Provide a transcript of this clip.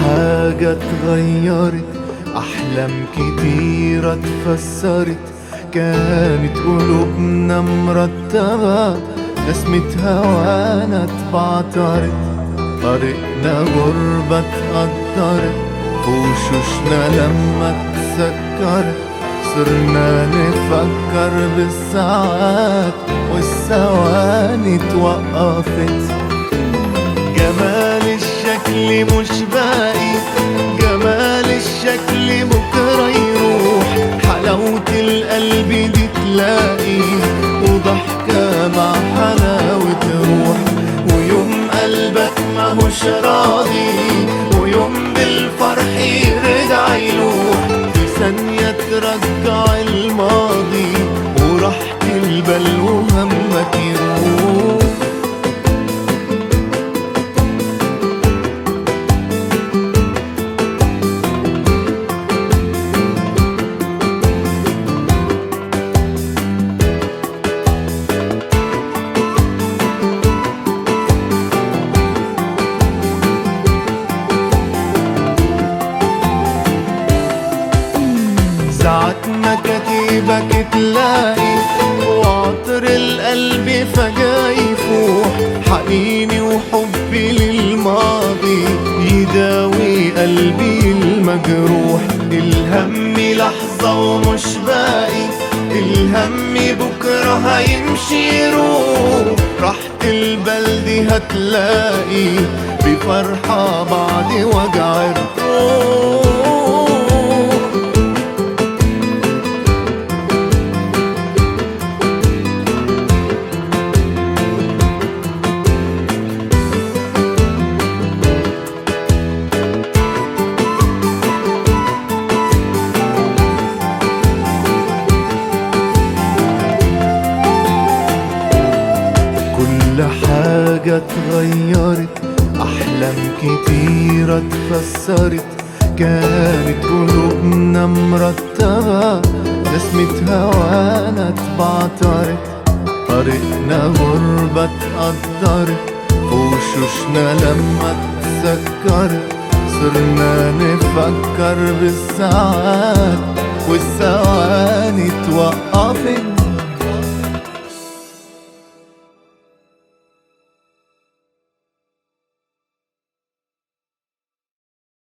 حاجة اتغيرت أحلام كتيرة اتفسرت كانت قلوبنا مرتبة نسمة هوانا اتبعترت طريقنا غربة اتقدرت وشوشنا لما اتسكرت صرنا نفكر بالساعات والثواني توقفت جمال الشكل مش باقي جمال الشكل بكرة يروح حلاوة القلب دي تلاقي وضحكة مع حلاوة روح ويوم قلبك ماهوش راضي ويوم بالفرح يرجع يلوح في ثانية ترجع الماضي وراحة البال وهمك يروح ساعات ما كتيبك تلاقي وعطر القلب فجأة يفوح حنيني وحبي للماضي يداوي قلبي المجروح الهم لحظة ومش باقي الهم بكرة هيمشي يروح راحة البال دي هتلاقي بفرحة بعد وجع الروح كل حاجة اتغيرت أحلام كتيرة اتفسرت كانت قلوبنا مرتبة نسمة هوانا اتبعترت طريقنا غربة اتقدرت وشوشنا لما اتسكرت صرنا نفكر بالساعات والثواني توقفت